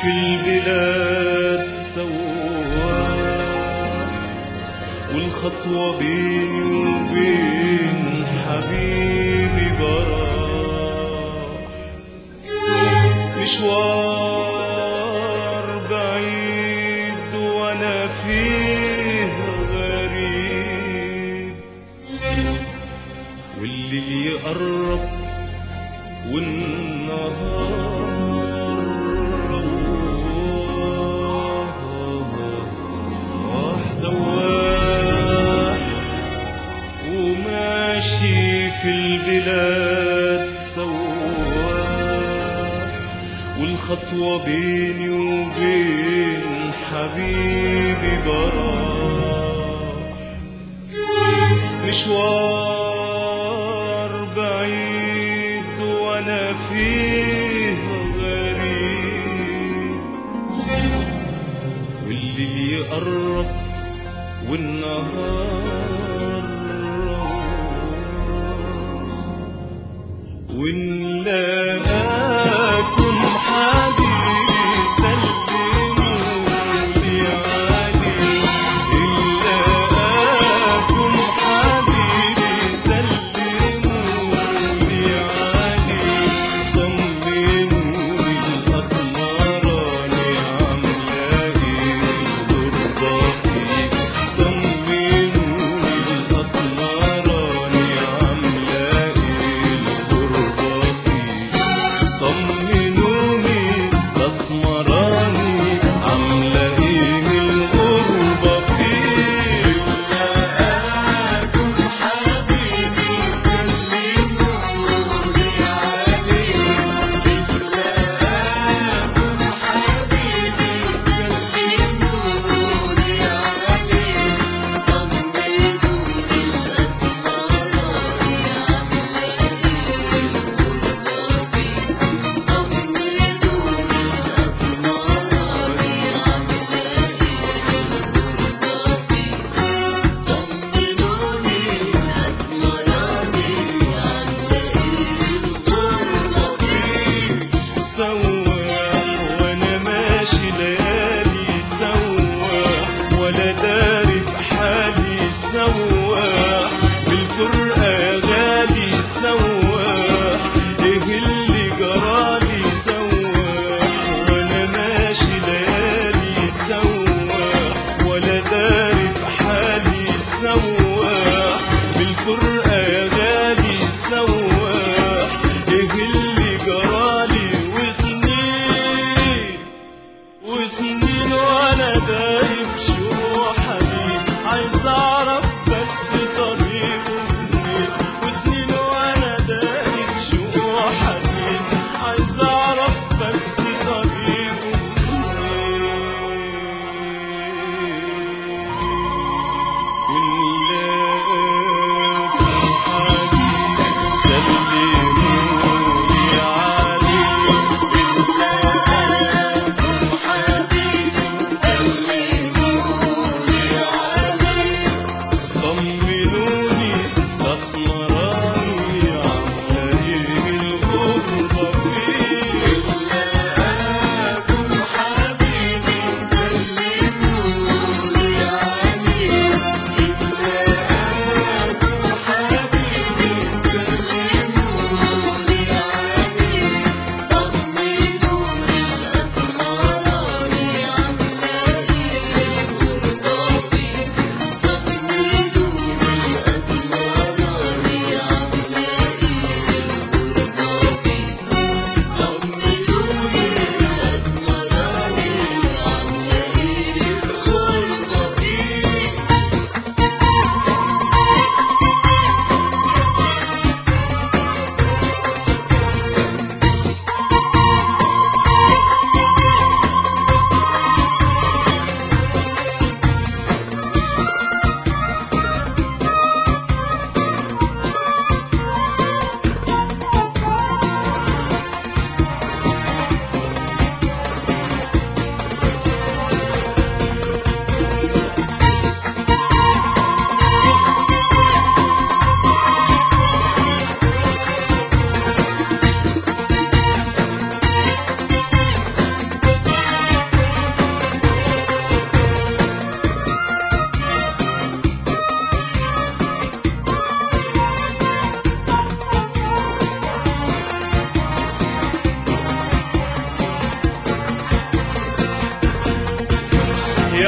في البلاد سواح والخطوة بيني وبين حبيبي براح مشوار بعيد وانا فيه غريب والليل يقرب والنهار روح سواح وماشي في البلاد سواح والخطوة بيني وبين حبيبي براح مشوار بعيد وانا فيه غريب والليل يقرب والنهار روح ونلاقاكم حبيبي سلمولي عليه نلاقاكم حبيبي سلمولي عليه طمنوني الأسمراني عاملة ايه الغربة فيك طمنوني الأسمراني عاملة ايه الغربة فيك طمنوني الأسمراني عاملة ايه الغربة فيك سواح وانا ماشي ليالي سواح ولا داري بحالي سواح بالفرقة يا غالي سواح ايه اللي جرالي سواح وانا ماشي ليالي سواح ولا داري بحالي سواح بالفرقة يا غالي سواح ايه اللي جرالي وسنين وسنين وانا دايب شو حبيب عايز اعرف بس طريقه منين وسنين وانا دايب شو حبيب عايز اعرف بس طريقه منين سلموني عليك يا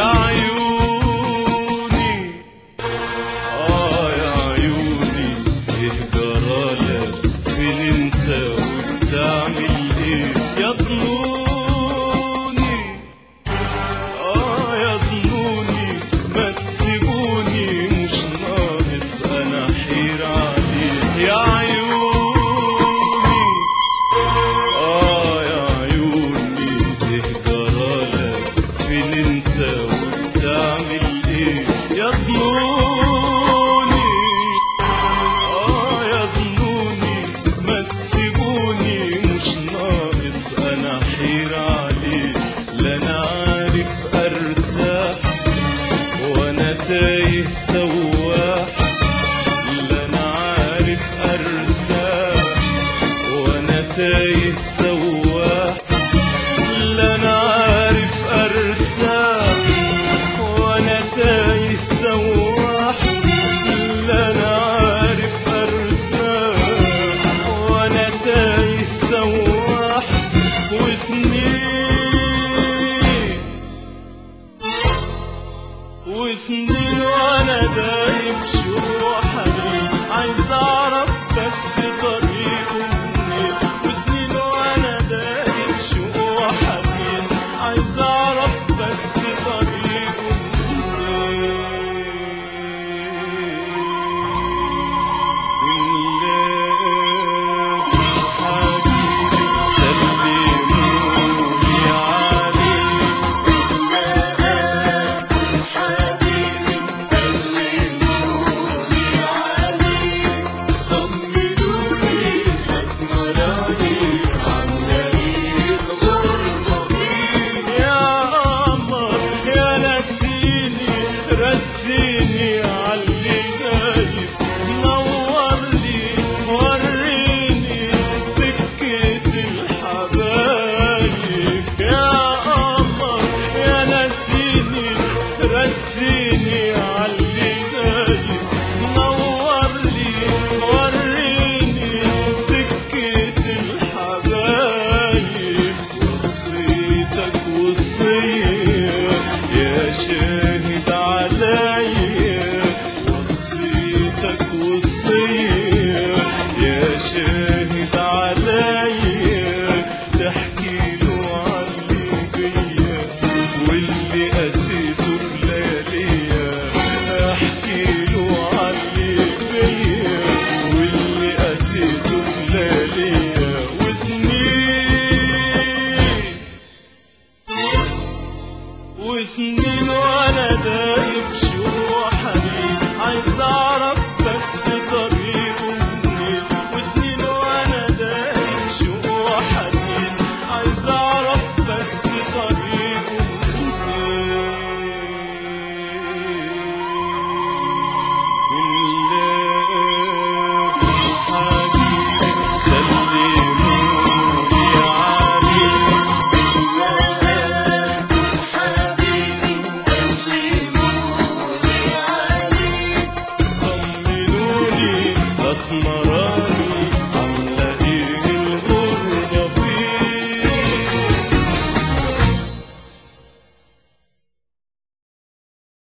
عيوني آه يا عيوني إيه جرالك فين انت وبتعمل ايه يا ظنوني آه يا ظنوني ما تسيبوني مش ناقص أنا حير عليه يا عيوني آه يا عيوني إيه جرالك فين انت وبتعمل ايه يا ظنوني آه يا ظنوني ما تسيبوني مش ناقص أنا حير عليه لا أنا عارف أرتاح وأنا تايه سواح لا أنا عارف أرتاح وأنا تايه سواح لا أنا عارف أرتاح وأنا تايه سواح لا أنا عارف أرتاح وأنا تايه سواح وسنين وسنين وانا دايب شروح حبيب عايز اعرف بس طريقه منين وسنين وانا دايب شروح حبيب عايز اعرف بس طريقه منين حبيبي سلموني عليك حبيبي سلموني عليك طمنوني الأسمراني عاملة إيه الغربة فيك يا قمر يا نسيني رسيني عاللي غايب نور لي وريني سكة الحبايب يا قمر يا نسيني رسيني عاللي غايب نور لي وريني سكة الحبايب وصيتك وصية يا شاهد عليا وصيتك وصية يا شاهد عليا تحكي له عني بيا واللي قسيته في لياليا احكي له عني بيا واللي قسيته في لياليا وسنين وسنين وانا دايب